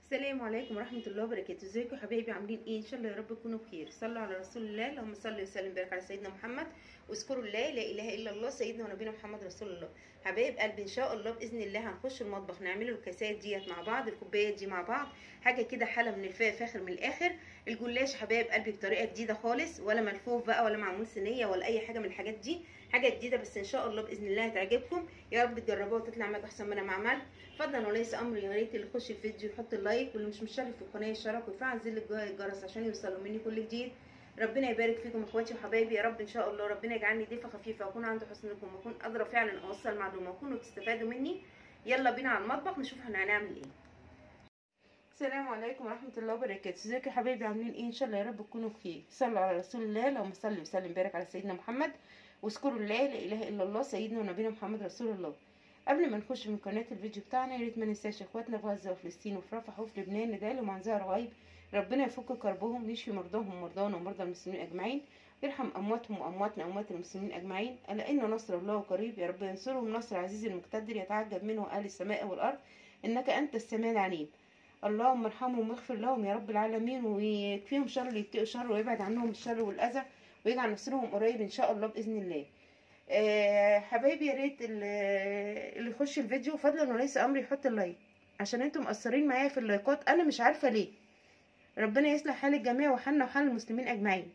السلام عليكم ورحمة الله وبركاته ازيكم يا حبايبي عاملين ايه ان شاء الله يا رب تكونوا بخير صلوا على رسول الله اللهم صل وسلم وبارك على سيدنا محمد واذكروا الله لا اله الا الله سيدنا ونبينا محمد رسول الله حبايب قلبي ان شاء الله باذن الله هنخش المطبخ نعمل الكاسات ديت مع بعض الكوبايات دي مع بعض حاجه كده حاله من الفا فاخر من الاخر الجلاش حبايب قلبي بطريقه جديده خالص ولا ملفوف بقى ولا معمول صينيه ولا اي حاجه من الحاجات دي حاجه جديده بس ان شاء الله باذن الله هتعجبكم يا رب تجربوها وتطلع معاكم احسن ما انا ما عملت فضلا وليس امر يا ريت اللي يخش الفيديو يحط اللايك واللي مش مشترك في القناه يشترك ويفعل زر الجرس عشان يوصلوا مني كل جديد ربنا يبارك فيكم اخواتي وحبايبي يا رب ان شاء الله ربنا يجعلني ضيفه خفيفه واكون عند حسنكم واكون قادره فعلا اوصل معلومه واكونوا تستفادوا مني يلا بينا على المطبخ نشوف هنعمل ايه السلام عليكم ورحمه الله وبركاته ازيكم يا حبايبي عاملين ايه ان شاء الله يا رب تكونوا بخير صلوا على رسول الله اللهم صل وسلم وبارك على سيدنا محمد واذكروا الله لا اله الا الله سيدنا ونبينا محمد رسول الله قبل ما نخش من قناه الفيديو بتاعنا يا ريت ما ننساش اخواتنا في غزه وفلسطين وفي رفح وفي لبنان ندعي لهم عن زهر غيب ربنا يفك كربهم يشفي مرضاهم ومرضانا ومرضى المسلمين اجمعين يرحم امواتهم وامواتنا اموات المسلمين اجمعين الا ان نصر الله قريب يا رب ينصرهم نصر عزيز المقتدر يتعجب منه اهل السماء والارض انك انت السميع العليم اللهم ارحمهم واغفر لهم يا رب العالمين ويكفيهم شر اللي يتقوا شر ويبعد عنهم الشر والاذى ويجعل نصرهم قريب ان شاء الله باذن الله أه حبايبي يا ريت اللي يخش الفيديو فضلا وليس امر يحط اللايك عشان انتم مقصرين معايا في اللايكات انا مش عارفه ليه ربنا يصلح حال الجميع وحالنا وحال المسلمين اجمعين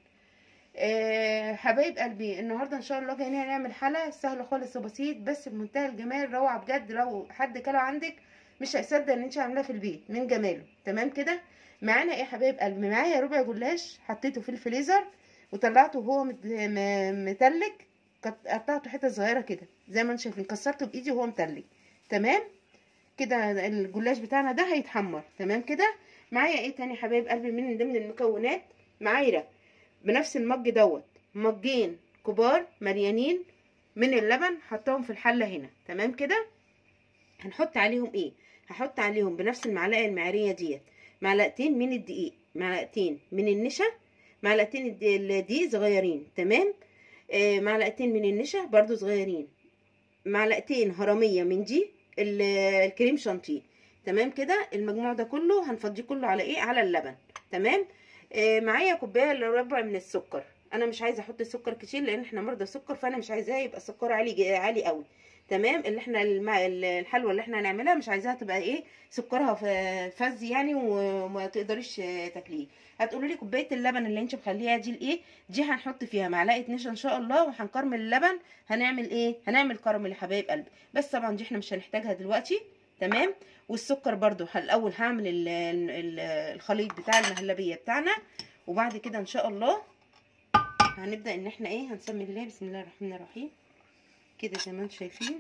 أه حبايب قلبي النهارده ان شاء الله جايين نعمل حلقه سهله خالص وبسيط بس بمنتهى الجمال روعه بجد لو حد كله عندك مش هيصدق ان انت عاملاها في البيت من جماله تمام كده معانا ايه يا حبايب قلبي معايا ربع جلاش حطيته في الفريزر وطلعته وهو متلج قطعته حتت صغيره كده زي ما انتم شايفين كسرته بايدي وهو متلج تمام كده الجلاش بتاعنا ده هيتحمر تمام كده معايا ايه تاني حبايب قلبي من ضمن المكونات معايا بنفس المج دوت مجين كبار مليانين من اللبن حطاهم في الحله هنا تمام كده هنحط عليهم ايه هحط عليهم بنفس المعلقه المعياريه ديت معلقتين من الدقيق معلقتين من النشا معلقتين الدقيق صغيرين تمام آه معلقتين من النشا برضو صغيرين معلقتين هرميه من دي الكريم شانتيه تمام كده المجموع ده كله هنفضيه كله على ايه على اللبن تمام آه معايا كوبايه الا ربع من السكر انا مش عايزه احط سكر كتير لان احنا مرضى سكر فانا مش عايزاه يبقى السكر عالي عالي قوي تمام اللي احنا الحلوه اللي احنا هنعملها مش عايزاها تبقى ايه سكرها فز يعني وما تقدريش تاكليه هتقولوا لي كوبايه اللبن اللي انت مخليها دي الايه دي هنحط فيها معلقه نشا ان شاء الله وهنكرمل اللبن هنعمل ايه هنعمل كراميل يا حبايب قلبي بس طبعا دي احنا مش هنحتاجها دلوقتي تمام والسكر برضو الاول هعمل ال ال الخليط بتاع المهلبيه بتاعنا وبعد كده ان شاء الله هنبدا ان احنا ايه هنسمي الله بسم الله الرحمن الرحيم كده زي ما انتم شايفين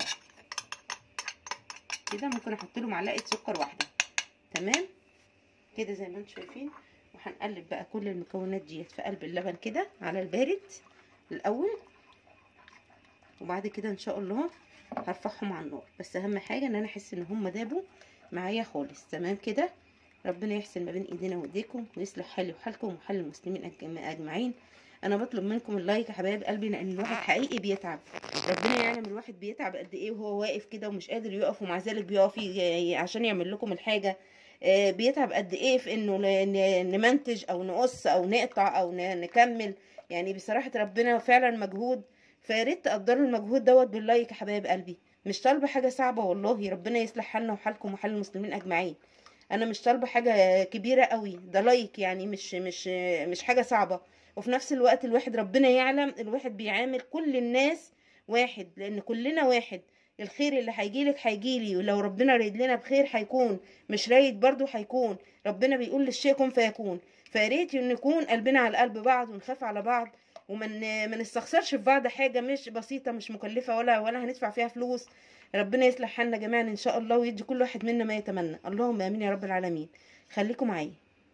كده ممكن احط له معلقه سكر واحده تمام كده زي ما انتم شايفين وهنقلب بقى كل المكونات ديت في قلب اللبن كده على البارد الاول وبعد كده ان شاء الله هرفعهم على النار بس اهم حاجه ان انا احس ان هم دابوا معايا خالص تمام كده ربنا يحسن ما بين ايدينا وايديكم ويصلح حالي وحالكم وحال المسلمين اجمعين انا بطلب منكم اللايك يا حبايب قلبي لان الواحد حقيقي بيتعب ربنا يعلم الواحد بيتعب قد ايه وهو واقف كده ومش قادر يقف ومع ذلك بيقف عشان يعمل لكم الحاجه بيتعب قد ايه في انه نمنتج او نقص او نقطع او نكمل يعني بصراحه ربنا فعلا مجهود فياريت تقدروا المجهود دوت باللايك يا حبايب قلبي مش طالبه حاجه صعبه والله ربنا يصلح حالنا وحالكم وحال المسلمين اجمعين انا مش طالبه حاجه كبيره قوي ده لايك يعني مش مش مش حاجه صعبه وفي نفس الوقت الواحد ربنا يعلم الواحد بيعامل كل الناس واحد لان كلنا واحد الخير اللي هيجيلك هيجيلي ولو ربنا رايد لنا بخير هيكون مش رايد برضو هيكون ربنا بيقول للشيء كن فيكون فياريت ان نكون قلبنا على قلب بعض ونخاف على بعض ومن ما نستخسرش في بعض حاجه مش بسيطه مش مكلفه ولا ولا هندفع فيها فلوس ربنا يصلح حالنا جميعا ان شاء الله ويدي كل واحد منا ما يتمنى اللهم امين يا رب العالمين خليكم معايا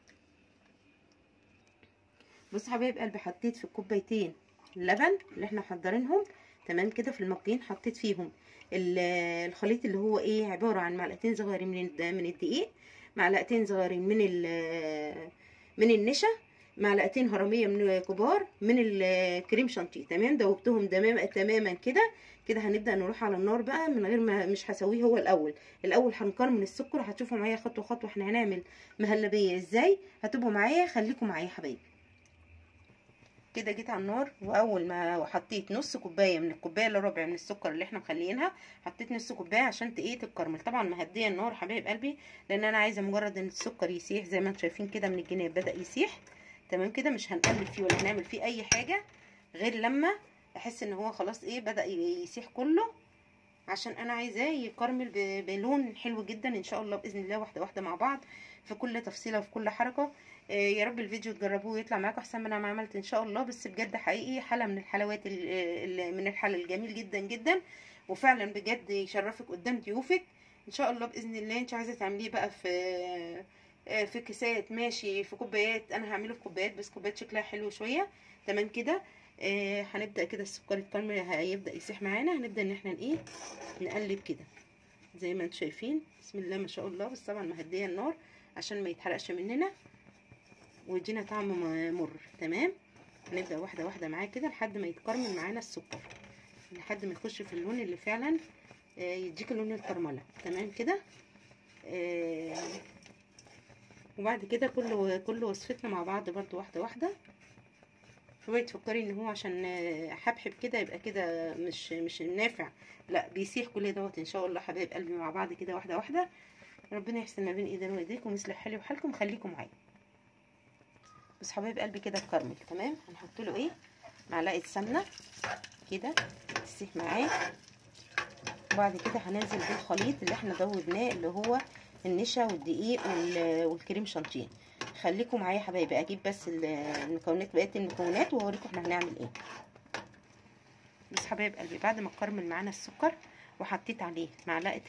بص حبايب قلبي حطيت في الكوبايتين اللبن اللي احنا محضرينهم تمام كده في المجين حطيت فيهم الخليط اللي هو ايه عباره عن معلقتين صغيرين من من الدقيق معلقتين صغيرين من من النشا معلقتين هرميه من كبار من الكريم شانتيه تمام دوبتهم تماما تماما كده كده هنبدا نروح على النار بقى من غير ما مش هسويه هو الاول الاول هنكرمل السكر هتشوفوا معايا خطوه خطوه احنا هنعمل مهلبيه ازاي هتبقوا معايا خليكم معايا يا حبايبي كده جيت على النار واول ما حطيت نص كوبايه من الكوبايه الا ربع من السكر اللي احنا مخليينها حطيت نص كوبايه عشان ايه تتكرمل طبعا مهديه النار حبايب قلبي لان انا عايزه مجرد ان السكر يسيح زي ما انتم شايفين كده من الجناب بدا يسيح تمام كده مش هنقلب فيه ولا هنعمل فيه اي حاجه غير لما احس ان هو خلاص ايه بدا يسيح كله عشان انا عايزاه يكرمل بلون حلو جدا ان شاء الله باذن الله واحده واحده مع بعض في كل تفصيله وفي كل حركه يا رب الفيديو تجربوه ويطلع معاكم احسن ما انا ما عملت ان شاء الله بس بجد حقيقي حاله من الحلوات من الحل الجميل جدا جدا وفعلا بجد يشرفك قدام ضيوفك ان شاء الله باذن الله انت عايزه تعمليه بقى في في كيسات ماشي في كوبايات انا هعمله في كوبايات بس كوبايات شكلها حلو شويه تمام كده آه هنبدا كده السكر يتكرمل هيبدا يسيح معانا هنبدا ان احنا ايه نقلب كده زي ما انتم شايفين بسم الله ما شاء الله بس طبعا مهديه النار عشان ما يتحرقش مننا ويدينا طعم مر تمام هنبدا واحده واحده معاه كده لحد ما يتكرمل معانا السكر لحد ما يخش في اللون اللي فعلا آه يديك لون الكرمله تمام كده آه وبعد كده كل كل وصفتنا مع بعض برضو واحده واحده اوعي تفكري ان هو عشان حبحب كده يبقى كده مش مش نافع لا بيسيح كل دوت ان شاء الله حبايب قلبي مع بعض كده واحده واحده ربنا يحسن ما بين ايدينا وايديكم ويصلح حالي وحالكم خليكم معايا بس حبايب قلبي كده اتكرمل تمام هنحط له ايه معلقه سمنه كده تسيح معاه وبعد كده هننزل بالخليط اللي احنا دوبناه اللي هو النشا والدقيق والكريم شانتيه خليكم معايا يا حبايبي اجيب بس المكونات بقيه المكونات واوريكم احنا هنعمل ايه بس حبايب قلبي بعد ما اتكرمل معانا السكر وحطيت عليه معلقه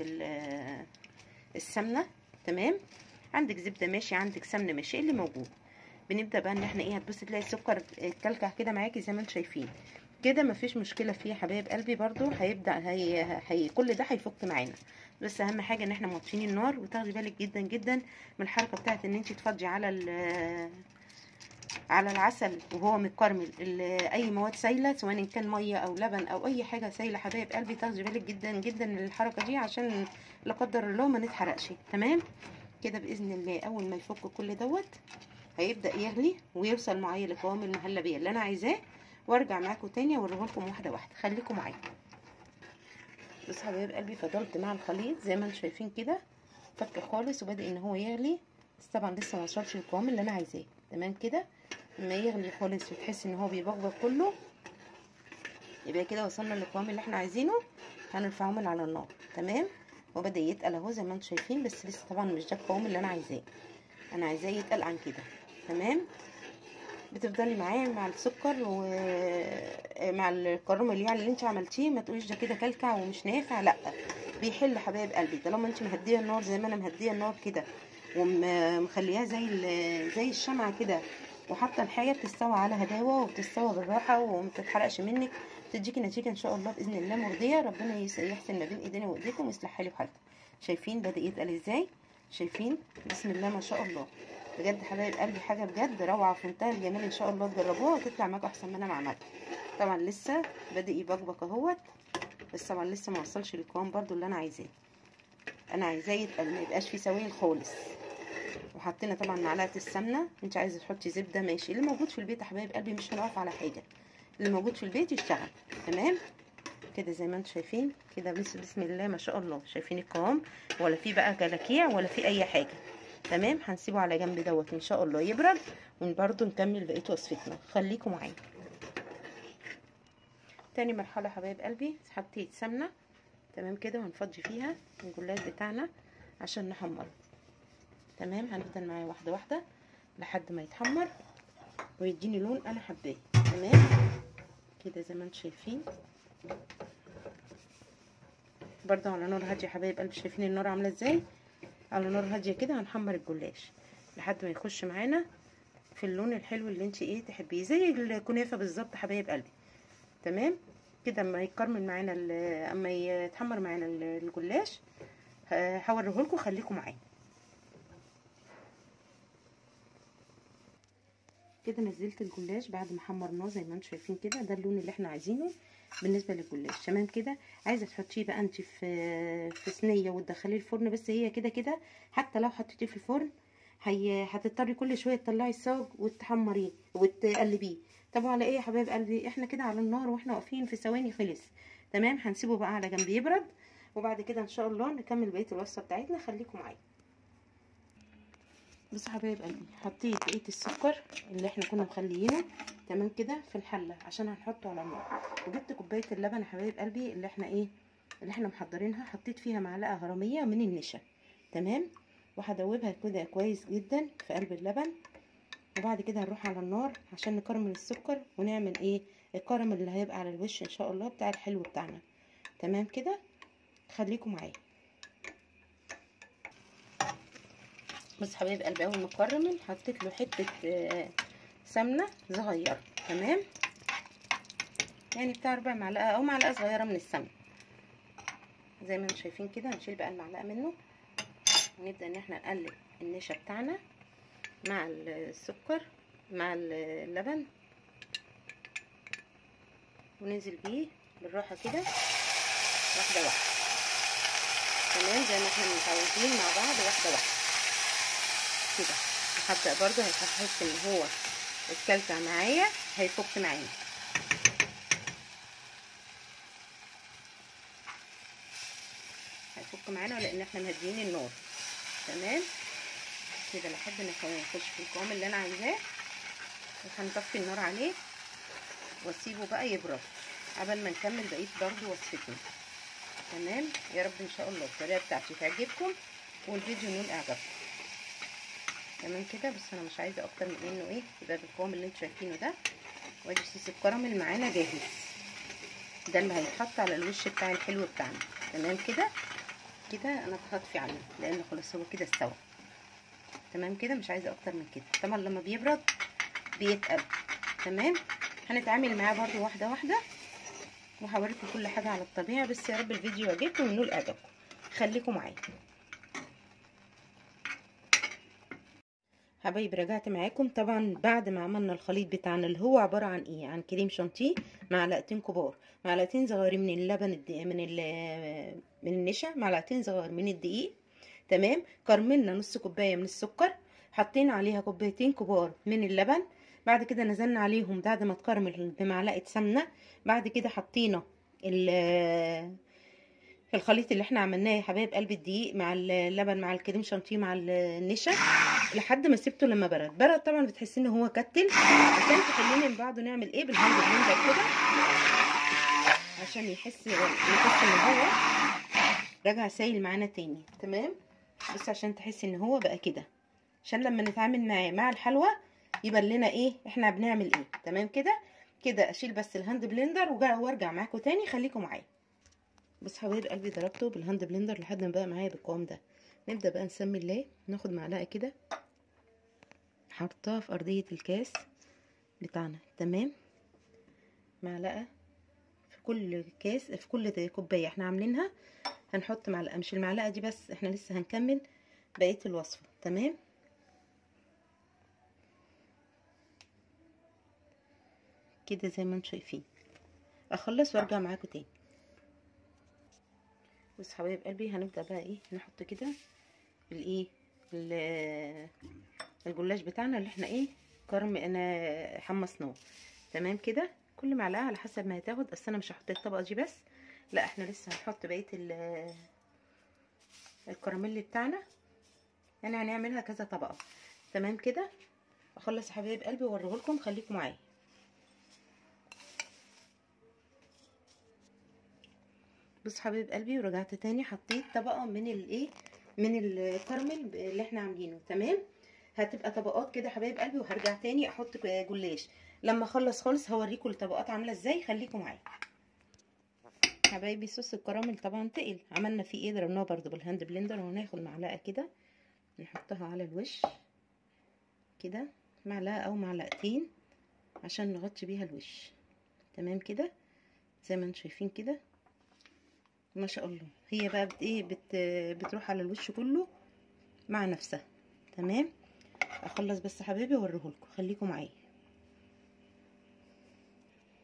السمنه تمام عندك زبده ماشي عندك سمنه ماشي اللي موجود بنبدا بقى ان احنا ايه هتبصي تلاقي السكر اتكلكع كده معاكي زي ما انتم شايفين كده مفيش مشكله فيه يا حبايب قلبي برضو هيبدا هي, هي كل ده هيفك معانا بس اهم حاجه ان احنا موطيين النار وتاخدي بالك جدا جدا من الحركه بتاعت ان انت تفضي على على العسل وهو متكرمل اي مواد سايله سواء كان ميه او لبن او اي حاجه سايله حبايب قلبي تاخدي بالك جدا جدا من الحركه دي عشان لا قدر الله ما نتحرقش تمام كده باذن الله اول ما يفك كل دوت هيبدا يغلي ويوصل معايا لقوام المهلبيه اللي انا عايزاه وارجع معاكم تاني اوريه لكم واحده واحده خليكم معايا بصوا حبايب قلبي فضلت مع الخليط زي ما انتم شايفين كده فك خالص وبدا ان هو يغلي بس طبعا لسه ما وصلش القوام اللي انا عايزاه تمام كده لما يغلي خالص وتحس ان هو بيبقبق كله يبقى كده وصلنا للقوام اللي احنا عايزينه هنرفعه من على النار تمام وبدا يتقل اهو زي ما انتم شايفين بس لسه طبعا مش ده القوام اللي انا عايزاه انا عايزاه يتقل عن كده تمام بتفضلي معاه مع السكر ومع الكراميل يعني اللي انت عملتيه ما تقوليش ده كده كلكع ومش نافع لا بيحل حبايب قلبي طالما انت مهديه النار زي ما انا مهديه النار كده ومخليها زي زي الشمعه كده وحاطه الحاجه بتستوى على هداوه وبتستوى بالراحه وما تتحرقش منك تديكي نتيجه ان شاء الله باذن الله مرضيه ربنا يحسن ما بين ايدينا وايديكم ويصلح حالي وحالكم شايفين بدا يتقل ازاي شايفين بسم الله ما شاء الله بجد حبايب قلبي حاجه بجد روعه في منتهى الجمال ان شاء الله تجربوها وتطلع معاكم احسن ما انا ما عملت طبعا لسه بادئ يبقبق اهوت بس طبعا لسه ما وصلش للقوام برده اللي انا عايزاه انا عايزاه يتقل ما يبقاش فيه سوائل خالص وحطينا طبعا معلقه السمنه انت عايزه تحطي زبده ماشي اللي موجود في البيت يا حبايب قلبي مش هنقف على حاجه اللي موجود في البيت يشتغل تمام كده زي ما انتم شايفين كده بس بسم الله ما شاء الله شايفين القوام ولا في بقى جلاكيع ولا في اي حاجه تمام هنسيبه على جنب دوت ان شاء الله يبرد وبرده نكمل بقيه وصفتنا خليكم معايا تاني مرحله حبايب قلبي حطيت سمنه تمام كده وهنفضي فيها الجلاش بتاعنا عشان نحمره تمام هنفضل معاه واحده واحده لحد ما يتحمر ويديني لون انا حباه تمام كده زي ما انتم شايفين برضه على نار هاديه يا حبايب قلبي شايفين النار عامله ازاي على نار هاديه كده هنحمر الجلاش لحد ما يخش معانا في اللون الحلو اللي انت ايه تحبيه زي الكنافه بالظبط حبايب قلبي تمام كده اما يكرمل معانا اما يتحمر معانا الجلاش هوريه لكم خليكم معايا كده نزلت الجلاش بعد ما حمرناه زي ما انتم شايفين كده ده اللون اللي احنا عايزينه بالنسبه للجلاش تمام كده عايزه تحطيه بقى انت في في صينيه وتدخليه الفرن بس هي كده كده حتى لو حطيتيه في الفرن هي هتضطري كل شويه تطلعي الصاج وتحمريه وتقلبيه طب على ايه يا حبايب قلبي احنا كده على النار واحنا واقفين في ثواني خلص تمام هنسيبه بقى على جنب يبرد وبعد كده ان شاء الله نكمل بقيه الوصفه بتاعتنا خليكم معايا بصوا يا حبايب قلبي حطيت بقيه السكر اللي احنا كنا مخليينه تمام كده في الحله عشان هنحطه على النار وجبت كوبايه اللبن يا حبايب قلبي اللي احنا ايه اللي احنا محضرينها حطيت فيها معلقه غراميه من النشا تمام وهدوبها كده كويس جدا في قلب اللبن وبعد كده هنروح على النار عشان نكرمل السكر ونعمل ايه الكراميل اللي هيبقى على الوش ان شاء الله بتاع الحلو بتاعنا تمام كده خليكم معايا بص حبايب قلبي اول ما كرمل حطيت له حته سمنه صغيره تمام يعني بتاع ربع معلقه او معلقه صغيره من السمنه زي ما انتم شايفين كده هنشيل بقى المعلقه منه ونبدا ان احنا نقلب النشا بتاعنا مع السكر مع اللبن وننزل بيه بالراحه كده واحده واحده تمام زي ما احنا متعودين مع بعض واحده واحده كده هبدا برضو هيحس ان هو الكلكع معايا هيفك معايا هيفك معانا لان احنا مهديين النار تمام كده لحد ما يخش في القوام اللي انا عايزاه وهنطفي النار عليه واسيبه بقى يبرد قبل ما نكمل بقيه برضو وصفتنا تمام يا رب ان شاء الله الطريقه بتاعتي تعجبكم والفيديو ينول اعجابكم تمام كده بس انا مش عايزه اكتر من انه ايه يبقى بالقوام اللي انتوا شايفينه ده وادي صوص الكراميل معانا جاهز ده اللي هيتحط على الوش بتاع الحلو بتاعنا تمام كده كده انا هطفي عليه لان خلاص هو كده استوى تمام كده مش عايزه اكتر من كده طبعا لما بيبرد بيتقل تمام هنتعامل معاه برده واحده واحده وهوريكم كل حاجه على الطبيعه بس يا رب الفيديو يعجبكم وينول اعجابكم خليكم معايا حبايبي رجعت معاكم طبعا بعد ما عملنا الخليط بتاعنا اللي هو عباره عن ايه عن كريم شانتيه معلقتين كبار معلقتين صغيرين من اللبن الدقيق من من النشا معلقتين صغير من الدقيق تمام كرملنا نص كوبايه من السكر حطينا عليها كوبايتين كبار من اللبن بعد كده نزلنا عليهم بعد ما تكرمل بمعلقه سمنه بعد كده حطينا الخليط اللي احنا عملناه يا حبايب قلب الدقيق مع اللبن مع الكريم شانتيه مع النشا لحد ما سبته لما برد برد طبعا بتحسي ان هو كتل عشان تخلينا من بعضه نعمل ايه بالهاند بلندر كده عشان يحس يحس ان هو رجع سايل معانا تاني تمام بس عشان تحسي ان هو بقى كده عشان لما نتعامل معاه مع الحلوى يبان لنا ايه احنا بنعمل ايه تمام كده كده اشيل بس الهاند بلندر وارجع معاكم تاني خليكم معايا بس حبايب قلبي ضربته بالهاند بلندر لحد ما بقى معايا بالقوام ده نبدا بقى نسمي الله ناخد معلقه كده حطها في ارضيه الكاس بتاعنا تمام معلقه في كل كاس في كل كوبايه احنا عاملينها هنحط معلقه مش المعلقه دي بس احنا لسه هنكمل بقيه الوصفه تمام كده زي ما انتم شايفين اخلص وارجع معاكم تاني بص حبايب قلبي هنبدا بقى ايه نحط كده الايه الجلاش بتاعنا اللي احنا ايه كرم انا حمصناه تمام كده كل معلقه على حسب ما هتاخد بس انا مش هحط الطبقه دي بس لا احنا لسه هنحط بقيه الكراميل بتاعنا يعني هنعملها كذا طبقه تمام كده اخلص يا حبايب قلبي واوريه لكم خليكم معايا بص حبيب قلبي ورجعت تاني حطيت طبقه من الايه من الكراميل اللي احنا عاملينه تمام هتبقى طبقات كده حبايب قلبي وهرجع تاني احط جلاش لما اخلص خالص هوريكم الطبقات عامله ازاي خليكم معايا حبايبي صوص الكراميل طبعا تقل عملنا فيه ايه ضربناه برده بالهاند بلندر وهناخد معلقه كده نحطها على الوش كده معلقه او معلقتين عشان نغطي بيها الوش تمام كده زي ما انتم شايفين كده ما شاء الله هي بقى بت ايه بت بتروح على الوش كله مع نفسها تمام اخلص بس حبايبي اوريهولكم خليكم معايا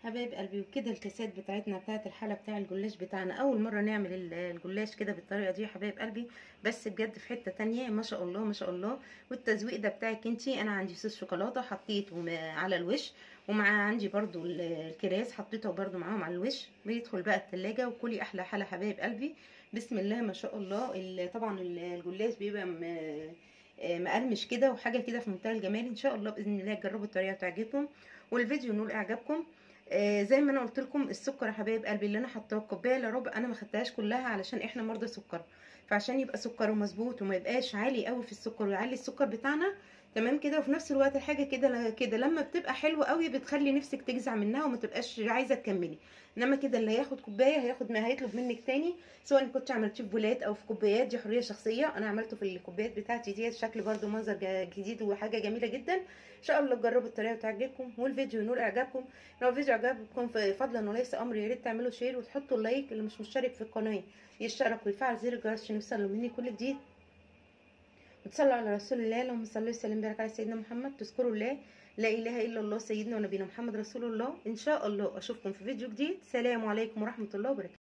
حبايب قلبي وكده الكاسات بتاعتنا بتاعت الحاله بتاع الجلاش بتاعنا اول مره نعمل ال- الجلاش كده بالطريقه دي يا حبايب قلبي بس بجد في حته تانية ما شاء الله ما شاء الله والتزويق ده بتاعك انتي انا عندي صوص شوكولاته حطيته م- على الوش ومع عندي برضو ال- الكراس حطيته برضو معاهم على الوش بيدخل بقى التلاجة وكلي احلى حاله حبايب قلبي بسم الله ما شاء الله ال- طبعا ال- الجلاش بيبقى م- آه، مقرمش كده وحاجه كده في منتهى الجمال ان شاء الله باذن الله تجربوا الطريقه وتعجبكم والفيديو نقول اعجابكم آه زي ما انا قلت لكم السكر يا حبايب قلبي اللي انا حطاه كوبايه الا ربع انا ما خدتهاش كلها علشان احنا مرضى سكر فعشان يبقى سكره مظبوط وما يبقاش عالي قوي في السكر ويعلي السكر بتاعنا تمام كده وفي نفس الوقت الحاجه كده كده لما بتبقى حلوه قوي بتخلي نفسك تجزع منها وما تبقاش عايزه تكملي انما كده اللي هياخد كوبايه هياخد ما هيطلب منك تاني سواء كنت عملتيه في بولات او في كوبايات دي حريه شخصيه انا عملته في الكوبايات بتاعتي ديت شكل برده منظر جا- جديد وحاجه جميله جدا ان شاء الله تجربوا الطريقه وتعجبكم والفيديو ينول اعجابكم لو الفيديو عجبكم فضلا وليس امر يا ريت تعملوا شير وتحطوا اللايك اللي مش مشترك في القناه يشترك ويفعل زر الجرس عشان يوصلوا مني كل جديد وتصلوا على رسول الله اللهم صل وسلم وبارك على سيدنا محمد تذكروا الله لا اله الا الله سيدنا ونبينا محمد رسول الله ان شاء الله اشوفكم في فيديو جديد سلام عليكم ورحمه الله وبركاته